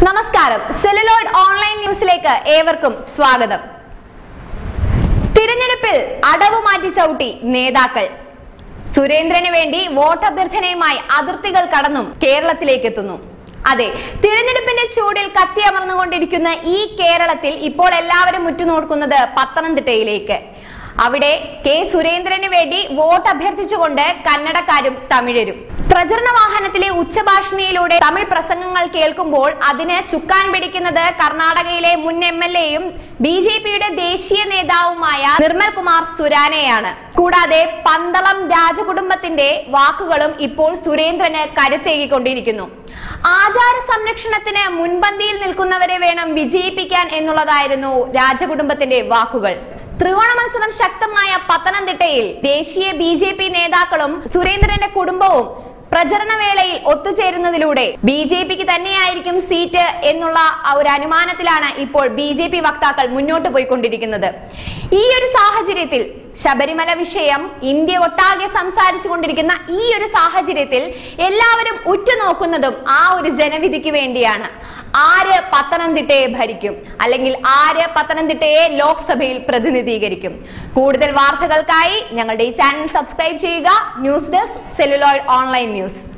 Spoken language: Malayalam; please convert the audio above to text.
നമസ്കാരം സെലുലോയിഡ് ഓൺലൈൻ ന്യൂസിലേക്ക് ഏവർക്കും സ്വാഗതം തിരഞ്ഞെടുപ്പിൽ അടവ് മാറ്റി ചവിട്ടി നേതാക്കൾ സുരേന്ദ്രന് വേണ്ടി വോട്ടഭ്യർത്ഥനയുമായി അതിർത്തികൾ കടന്നും കേരളത്തിലേക്ക് എത്തുന്നു അതെ തിരഞ്ഞെടുപ്പിന്റെ ചൂടിൽ കത്തിയമർന്നുകൊണ്ടിരിക്കുന്ന ഈ കേരളത്തിൽ ഇപ്പോൾ എല്ലാവരും ഉറ്റുനോക്കുന്നത് പത്തനംതിട്ടയിലേക്ക് അവിടെ കെ സുരേന്ദ്രന് വേണ്ടി വോട്ട് അഭ്യർത്ഥിച്ചുകൊണ്ട് കന്നഡക്കാരും തമിഴരും പ്രചരണ വാഹനത്തിലെ ഉച്ചഭാഷണിയിലൂടെ തമിഴ് പ്രസംഗങ്ങൾ കേൾക്കുമ്പോൾ അതിന് ചുക്കാൻ പിടിക്കുന്നത് കർണാടകയിലെ മുൻ എം എൽ എയും ബി ജെ പിയുടെ ദേശീയ നേതാവുമായ നിർമ്മൽ കുമാർ സുരാനെയാണ് കൂടാതെ പന്തളം രാജകുടുംബത്തിന്റെ വാക്കുകളും ഇപ്പോൾ സുരേന്ദ്രന് കരുത്തേകിക്കൊണ്ടിരിക്കുന്നു ആചാര സംരക്ഷണത്തിന് മുൻപന്തിയിൽ നിൽക്കുന്നവരെ വേണം വിജയിപ്പിക്കാൻ എന്നുള്ളതായിരുന്നു രാജകുടുംബത്തിന്റെ വാക്കുകൾ ത്രികോണ മത്സരം ശക്തമായ പത്തനംതിട്ടയിൽ ദേശീയ ബി ജെ പി നേതാക്കളും സുരേന്ദ്രന്റെ കുടുംബവും പ്രചരണ വേളയിൽ ഒത്തുചേരുന്നതിലൂടെ ബി ജെ പിക്ക് തന്നെയായിരിക്കും സീറ്റ് എന്നുള്ള ആ ഒരു അനുമാനത്തിലാണ് ഇപ്പോൾ ബി ജെ പി വക്താക്കൾ മുന്നോട്ട് പോയിക്കൊണ്ടിരിക്കുന്നത് ഈ ഒരു സാഹചര്യത്തിൽ ശബരിമല വിഷയം ഇന്ത്യ ഒട്ടാകെ സംസാരിച്ചു കൊണ്ടിരിക്കുന്ന ഈ ഒരു സാഹചര്യത്തിൽ എല്ലാവരും ഉറ്റുനോക്കുന്നതും ആ ഒരു ജനവിധിക്ക് വേണ്ടിയാണ് ആര് പത്തനംതിട്ടയെ ഭരിക്കും അല്ലെങ്കിൽ ആര് പത്തനംതിട്ടയെ ലോക്സഭയിൽ പ്രതിനിധീകരിക്കും കൂടുതൽ വാർത്തകൾക്കായി ഞങ്ങളുടെ ഈ ചാനൽ സബ്സ്ക്രൈബ് ചെയ്യുക news desk celluloid online news